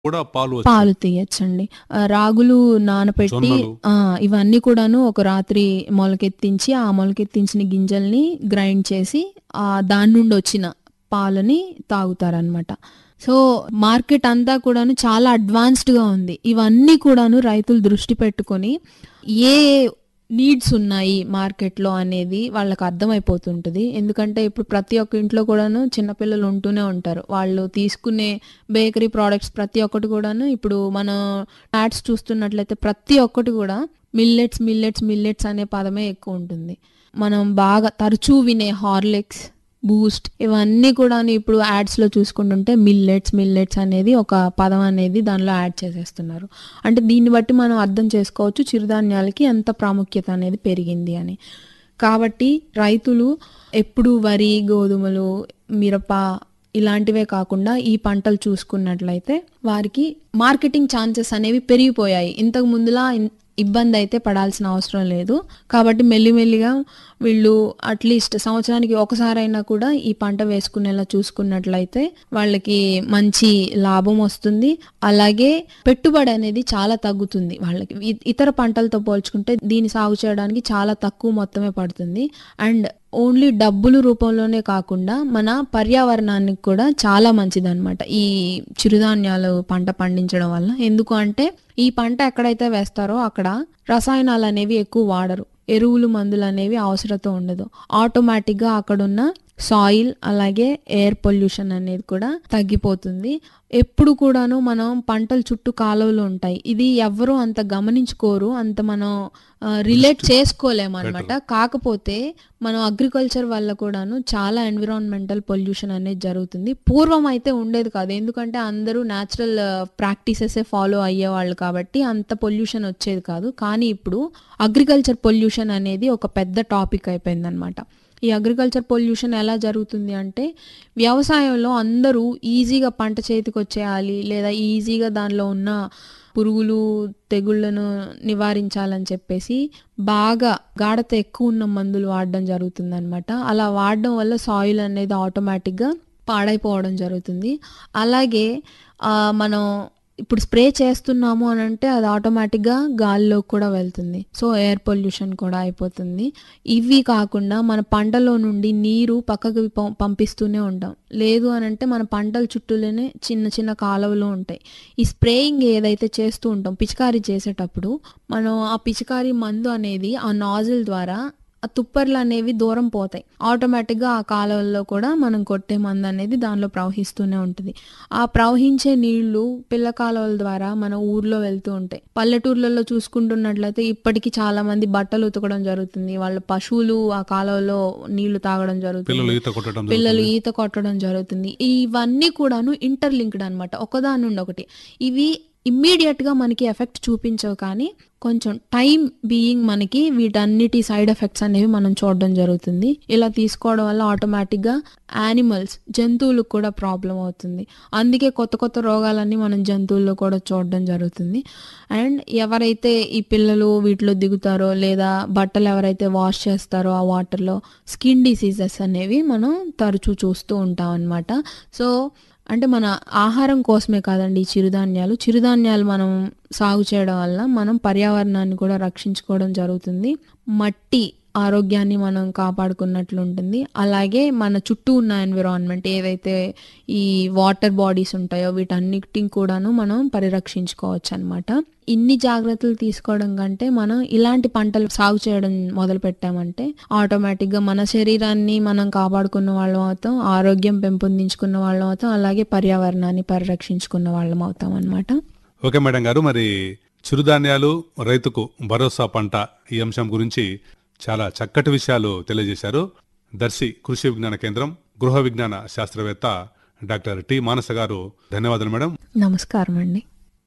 కూడా పాలు వచ్చి పాలు తీయచ్చండి ఆ, రాగులు నానపెట్టి జొన్నలు. ఆ, ఇవన్నీ కూడాను ఒక రాత్రి మొలకెత్తించి ఆ మొలకెత్తించిన గింజల్ని గ్రైండ్ చేసి ఆ దాని నుండి వచ్చిన పాలని తాగుతారనమాట సో మార్కెట్ అంతా కూడాను చాలా అడ్వాన్స్డ్ గా ఉంది ఇవన్నీ కూడాను రైతులు దృష్టి పెట్టుకొని ఏ నీడ్స్ ఉన్నాయి మార్కెట్లో అనేది వాళ్ళకి అర్థమైపోతుంటుంది ఎందుకంటే ఇప్పుడు ప్రతి ఒక్క ఇంట్లో కూడాను చిన్నపిల్లలు ఉంటూనే ఉంటారు వాళ్ళు తీసుకునే బేకరీ ప్రోడక్ట్స్ ప్రతి ఒక్కటి కూడాను ఇప్పుడు మనం యాడ్స్ చూస్తున్నట్లయితే ప్రతి ఒక్కటి కూడా మిల్లెట్స్ మిల్లెట్స్ మిల్లెట్స్ అనే పదమే ఎక్కువ ఉంటుంది మనం బాగా తరచూ వినే హార్లిక్స్ బూస్ట్ ఇవన్నీ కూడా ఇప్పుడు యాడ్స్ లో చూసుకుంటుంటే మిల్లెట్స్ మిల్లెట్స్ అనేది ఒక పదం అనేది దానిలో యాడ్ చేసేస్తున్నారు అంటే దీన్ని బట్టి మనం అర్థం చేసుకోవచ్చు చిరుధాన్యాలకి ఎంత ప్రాముఖ్యత అనేది పెరిగింది అని కాబట్టి రైతులు ఎప్పుడు వరి గోధుమలు మిరప ఇలాంటివే కాకుండా ఈ పంటలు చూసుకున్నట్లయితే వారికి మార్కెటింగ్ ఛాన్సెస్ అనేవి పెరిగిపోయాయి ఇంతకు ముందులా ఇన్- ఇబ్బంది అయితే పడాల్సిన అవసరం లేదు కాబట్టి మెల్లిమెల్లిగా వీళ్ళు అట్లీస్ట్ సంవత్సరానికి ఒకసారైనా కూడా ఈ పంట వేసుకునేలా చూసుకున్నట్లయితే వాళ్ళకి మంచి లాభం వస్తుంది అలాగే పెట్టుబడి అనేది చాలా తగ్గుతుంది వాళ్ళకి ఇ- ఇతర పంటలతో పోల్చుకుంటే దీన్ని సాగు చేయడానికి చాలా తక్కువ మొత్తమే పడుతుంది అండ్ ఓన్లీ డబ్బులు రూపంలోనే కాకుండా మన పర్యావరణానికి కూడా చాలా మంచిదన్నమాట ఈ చిరుధాన్యాలు పంట పండించడం వల్ల ఎందుకు అంటే ఈ పంట ఎక్కడైతే వేస్తారో అక్కడ రసాయనాలు అనేవి ఎక్కువ వాడరు ఎరువులు మందులు అనేవి అవసరత ఉండదు ఆటోమేటిక్గా అక్కడున్న సాయిల్ అలాగే ఎయిర్ పొల్యూషన్ అనేది కూడా తగ్గిపోతుంది ఎప్పుడు కూడాను మనం పంటల చుట్టూ కాలువలు ఉంటాయి ఇది ఎవ్వరూ అంత గమనించుకోరు అంత మనం రిలేట్ చేసుకోలేము అనమాట కాకపోతే మనం అగ్రికల్చర్ వల్ల కూడాను చాలా ఎన్విరాన్మెంటల్ పొల్యూషన్ అనేది జరుగుతుంది పూర్వం అయితే ఉండేది కాదు ఎందుకంటే అందరూ న్యాచురల్ ప్రాక్టీసెస్ ఫాలో అయ్యేవాళ్ళు కాబట్టి అంత పొల్యూషన్ వచ్చేది కాదు కానీ ఇప్పుడు అగ్రికల్చర్ పొల్యూషన్ అనేది ఒక పెద్ద టాపిక్ అయిపోయింది అనమాట ఈ అగ్రికల్చర్ పొల్యూషన్ ఎలా జరుగుతుంది అంటే వ్యవసాయంలో అందరూ ఈజీగా పంట చేతికి వచ్చేయాలి లేదా ఈజీగా దానిలో ఉన్న పురుగులు తెగుళ్ళను నివారించాలని చెప్పేసి బాగా గాఢత ఎక్కువ ఉన్న మందులు వాడడం జరుగుతుంది అనమాట అలా వాడడం వల్ల సాయిల్ అనేది ఆటోమేటిక్గా పాడైపోవడం జరుగుతుంది అలాగే ఆ, మనం ఇప్పుడు స్ప్రే చేస్తున్నాము అని అంటే అది ఆటోమేటిక్గా గాలిలోకి కూడా వెళ్తుంది సో ఎయిర్ పొల్యూషన్ కూడా అయిపోతుంది ఇవి కాకుండా మన పంటలో నుండి నీరు పక్కకు పం- పంపిస్తూనే ఉంటాం లేదు అని అంటే మన పంటల చుట్టూలోనే చిన్న చిన్న కాలువలు ఉంటాయి ఈ స్ప్రేయింగ్ ఏదైతే చేస్తూ ఉంటాం పిచికారీ చేసేటప్పుడు మనం ఆ పిచికారీ మందు అనేది ఆ నాజిల్ ద్వారా ఆ తుప్పర్లు అనేవి దూరం పోతాయి ఆటోమేటిక్గా ఆ కాలువల్లో కూడా మనం కొట్టే మందు అనేది దానిలో ప్రవహిస్తూనే ఉంటుంది ఆ ప్రవహించే నీళ్లు పిల్ల కాలువల ద్వారా మన ఊర్లో వెళ్తూ ఉంటాయి పల్లెటూర్లలో చూసుకుంటున్నట్లయితే ఇప్పటికీ చాలా మంది బట్టలు ఉతకడం జరుగుతుంది వాళ్ళ పశువులు ఆ కాలువలో నీళ్లు తాగడం జరుగుతుంది పిల్లలు ఈత కొట్టడం పిల్లలు ఈత కొట్టడం జరుగుతుంది ఇవన్నీ కూడాను ఇంటర్లింక్డ్ అనమాట ఒకదాని నుండి ఒకటి ఇవి ఇమ్మీడియట్ గా మనకి ఎఫెక్ట్ చూపించవు కానీ కొంచెం టైం బీయింగ్ మనకి వీటన్నిటి సైడ్ ఎఫెక్ట్స్ అనేవి మనం చూడడం జరుగుతుంది ఇలా తీసుకోవడం వల్ల ఆటోమేటిక్ గా యానిమల్స్ జంతువులకు కూడా ప్రాబ్లం అవుతుంది అందుకే కొత్త కొత్త రోగాలన్నీ మనం జంతువుల్లో కూడా చూడడం జరుగుతుంది అండ్ ఎవరైతే ఈ పిల్లలు వీటిలో దిగుతారో లేదా బట్టలు ఎవరైతే వాష్ చేస్తారో ఆ వాటర్లో స్కిన్ డిసీజెస్ అనేవి మనం తరచూ చూస్తూ ఉంటాం అన్నమాట సో అంటే మన ఆహారం కోసమే కాదండి ఈ చిరుధాన్యాలు చిరుధాన్యాలు మనం సాగు చేయడం వల్ల మనం పర్యావరణాన్ని కూడా రక్షించుకోవడం జరుగుతుంది మట్టి ఆరోగ్యాన్ని మనం కాపాడుకున్నట్లు ఉంటుంది అలాగే మన చుట్టూ ఉన్న ఎన్విరాన్మెంట్ ఏదైతే ఈ వాటర్ బాడీస్ ఉంటాయో వీటన్నిటిని కూడాను మనం పరిరక్షించుకోవచ్చు అనమాట ఇన్ని జాగ్రత్తలు తీసుకోవడం కంటే మనం ఇలాంటి పంటలు సాగు చేయడం మొదలు పెట్టామంటే ఆటోమేటిక్గా మన శరీరాన్ని మనం కాపాడుకున్న వాళ్ళం అవుతాం ఆరోగ్యం పెంపొందించుకున్న వాళ్ళం అవుతాం అలాగే పర్యావరణాన్ని పరిరక్షించుకున్న వాళ్ళం అవుతాం అనమాట ఓకే మేడం గారు మరి చిరుధాన్యాలు రైతుకు భరోసా పంట ఈ అంశం గురించి చాలా చక్కటి విషయాలు తెలియజేశారు దర్శి కృషి విజ్ఞాన కేంద్రం గృహ విజ్ఞాన శాస్త్రవేత్త డాక్టర్ టి మానస గారు ధన్యవాదాలు మేడం నమస్కారం అండి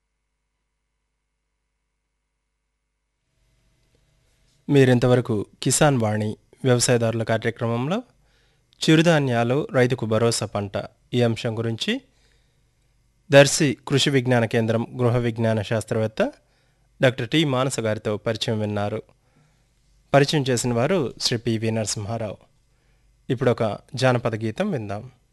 మీరింతవరకు కిసాన్ వాణి వ్యవసాయదారుల కార్యక్రమంలో చిరుధాన్యాలు రైతుకు భరోసా పంట ఈ అంశం గురించి దర్శి కృషి విజ్ఞాన కేంద్రం గృహ విజ్ఞాన శాస్త్రవేత్త డాక్టర్ టి మానస గారితో పరిచయం విన్నారు పరిచయం చేసిన వారు శ్రీ పివి నరసింహారావు ఇప్పుడు ఒక జానపద గీతం విందాం